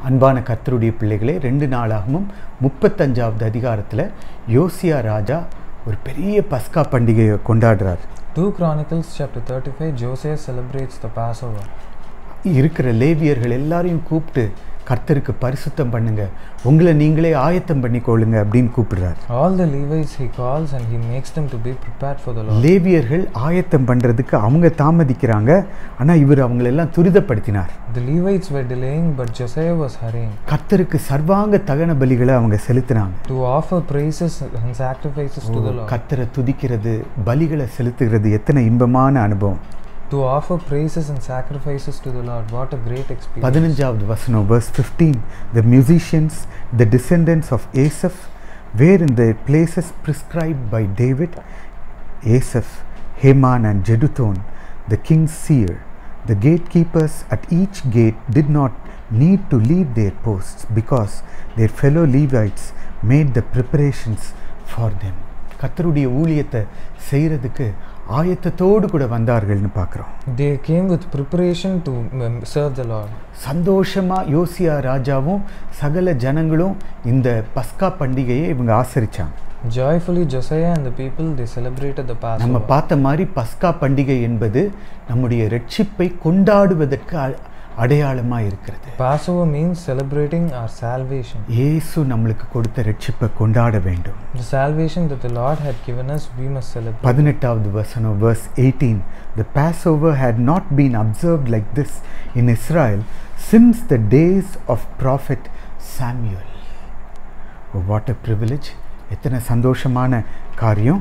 அன்பான கர்த்தருடைய பிள்ளைகளே ரெண்டு நாளாகவும் முப்பத்தஞ்சாவது அதிகாரத்தில் யோசியா ராஜா ஒரு பெரிய பஸ்கா பண்டிகையை கொண்டாடுறார் 2 Chronicles chapter 35, Josiah celebrates the Passover. இருக்கிற லேவியர்கள் எல்லாரையும் கூப்பிட்டு கர்த்தருக்கு பரிசுத்தம் பண்ணுங்க உங்களை நீங்களே ஆயத்தம் பண்ணிக்கொள்ளுங்க அப்படின்னு கூப்பிடுறார் All the Levites he calls and he makes them to be prepared for the Lord. லேவியர்கள் ஆயத்தம் பண்றதுக்கு அவங்க தாமதிக்கிறாங்க ஆனா இவர் அவங்களெல்லாம் துரிதப்படுத்தினார் The Levites were delaying, but Josiah was hurrying கர்த்தருக்கு சர்வாங்க தகன பலிகளை அவங்க செலுத்தினாங்க to offer praises and sacrifices to the Lord. கர்த்தரை துதிக்கிறது பலிகளை செலுத்துகிறது எத்தனை இன்பமான அனுபவம் To offer praises and sacrifices to the Lord. What a great experience. பதினஞ்சாவது வசனம் verse 15 the musicians the descendants of Asaph were in the places prescribed by David Asaph Heman and Jeduthun the king's seer the gatekeepers at each gate did not need to leave their posts because their fellow Levites made the preparations for them கர்த்தருடைய ஊழியத்தை செய்கிறதுக்கு ஆயத்தத்தோடு கூட வந்தார்கள்னு பார்க்குறோம் They came with preparation to um, serve the Lord. சந்தோஷமா யோசியா ராஜாவும் சகல ஜனங்களும் இந்த பஸ்கா பண்டிகையை இவங்க ஆசரிச்சாங்க Joyfully, Josiah and the people they celebrated the நம்ம Passover. பார்த்த மாதிரி பஸ்கா பண்டிகை என்பது நம்முடைய ரட்சிப்பை கொண்டாடுவதற்கு அ- அடையாளமா இருக்கிறது Passover means celebrating our salvation. இயேசு நம்மளுக்கு கொடுத்த ரட்சிப்பை கொண்டாட வேண்டும் The salvation that the Lord had given us, we must celebrate. பதினெட்டாவது வசனம் verse 18 the passover had not been observed like this in israel since the days of prophet samuel oh, what a privilege எத்தனை சந்தோஷமான காரியம்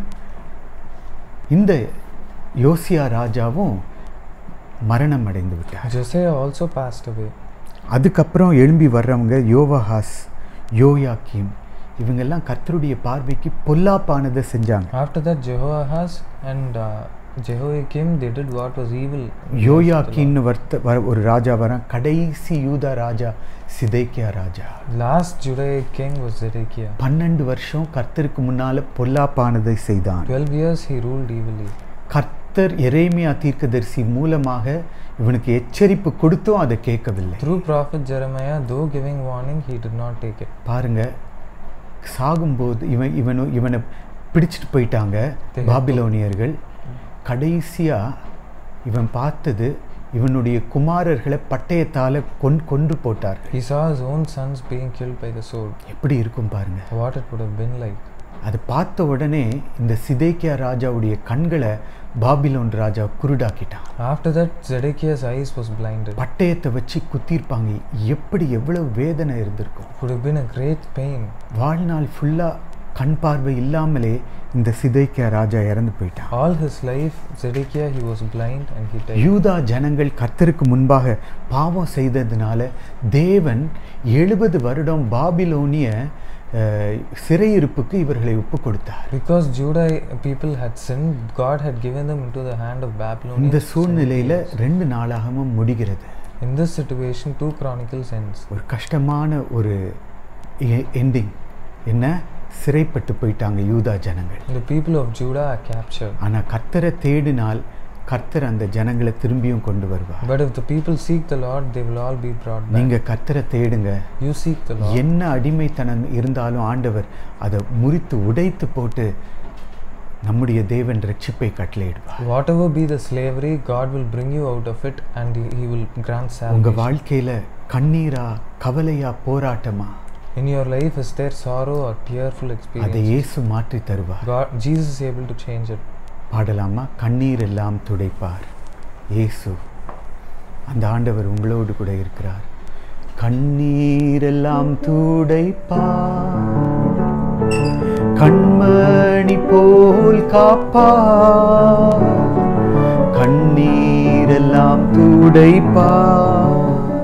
இந்த யோசியா ராஜாவும் மரணம் அடைந்து விட்டார் Josiah also passed away. அதுக்கப்புறம் எழும்பி வர்றவங்க யோவஹாஸ் யோயாக்கீம் இவங்கெல்லாம் கர்த்தருடைய பார்வைக்கு பொல்லாப்பானதை செஞ்சாங்க After that, Jehoahaz and uh, Jehoiakim they did what was evil. in the eyes of the Lord. யோயாக்கின்னு வர்த்த வர ஒரு ராஜா வரான் கடைசி யூதா ராஜா சிதைக்கியா ராஜா Last Judaic king was Zedekiah. பன்னெண்டு வருஷம் கர்த்தருக்கு முன்னால பொல்லாப்பானதை செய்தான் 12 years he ruled evilly. கர்த்தர் எரேமியா தீர்க்கதரிசி மூலமாக இவனுக்கு எச்சரிப்பு கொடுத்தும் அதை கேட்கவில்லை Through prophet Jeremiah, though giving warning, he did not take it. பாருங்க சாகும்போது இவன் இவனு இவனை பிடிச்சிட்டு போயிட்டாங்க They- பாபிலோனியர்கள் கடைசியா இவன் பார்த்தது இவனுடைய குமாரர்களை பட்டயத்தால கொன் கொன்று போட்டார்கள் He saw his own sons being killed by the sword. எப்படி இருக்கும் பாருங்க What it would have been like. அதை பார்த்த உடனே இந்த சிதைக்கியா ராஜாவுடைய கண்களை பாபிலோன் ராஜா குருடாக்கிட்டான் After that, Zedekiah's eyes was blinded. பட்டயத்தை வச்சு குத்திருப்பாங்க எப்படி எவ்வளவு வேதனை இருந்திருக்கும் Would have been a great pain. வாழ்நாள் ஃபுல்லா கண் பார்வை இல்லாமலே இந்த சிதைக்கியா ராஜா இறந்து போயிட்டான் All his life, Zedekiah he was blind and he died. யூதா ஜனங்கள் கர்த்தருக்கு முன்பாக பாவம் செய்ததுனால தேவன் எழுபது வருடம் பாபிலோனிய அஹ், சிறையிருப்புக்கு இவர்களை ஒப்பு கொடுத்தார் Because Judah people had sinned, God had given them into the hand of Babylon. இந்த சூழ்நிலையில ரெண்டு நாளாகவும் முடிகிறது In this situation, 2 Chronicles ends. ஒரு கஷ்டமான ஒரு எண்டிங் என்ன சிறைப்பட்டு போயிட்டாங்க யூதா ஜனங்கள் The people of Judah are captured. ஆனா கர்த்தரை தேடினால் கர்த்தர் அந்த ஜனங்களை திரும்பியும் கொண்டு வருவார் But if the people seek the Lord, they will all be brought back. நீங்க கர்த்தரை தேடுங்க You seek the Lord. என்ன அடிமைத்தனம் இருந்தாலும் ஆண்டவர் அதை முறித்து உடைத்து போட்டு நம்முடைய தேவன் ரட்சிப்பை கட்டளையிடுவார் Whatever be the slavery, God will bring you out of it and He He will grant உங்க salvation. வாழ்க்கையில கண்ணீரா கவலையா போராட்டமா In your life, is there sorrow or tearful அதை experience? இயேசு மாற்றி தருவார் God, Jesus is able to change it. பாடலாமா கண்ணீர் எல்லாம் துடைப்பார் இயேசு அந்த ஆண்டவர் உங்களோடு கூட இருக்கிறார் கண்ணீரெல்லாம் துடைப்பார் கண்மணி போல் காப்பார் கண்ணீரெல்லாம் துடைப்பார்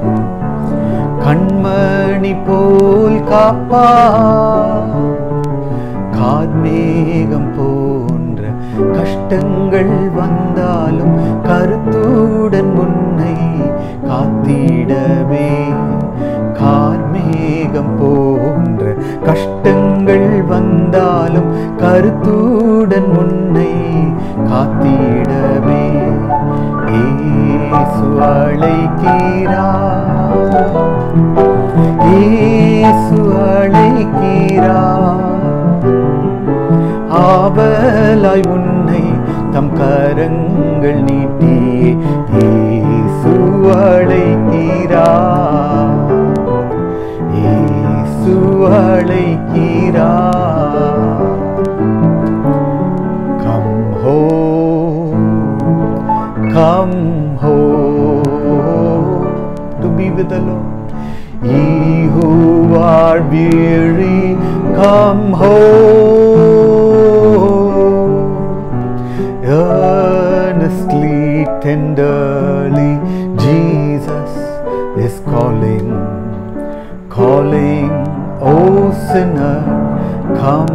கண்மணி போல் காப்பார் கார்மேகம் போன்ற கஷ்டங்கள் வந்தாலும் கருத்துடன் முன்னை காத்திடவே கார்மேகம் போன்ற கஷ்டங்கள் வந்தாலும் கருத்துடன் முன்னை காத்திடவே இயேசு அழைக்கிறார் அழைக்கிறார் ஆவலாய் உன்னை தம் கரங்கள் நீட்டி இயேசு அழைக்கிறார் இயேசு அழைக்கிறார் Come home, come home to be with the Lord. Ye who are weary, come home. Earnestly, tenderly, Jesus is calling, calling, O sinner, come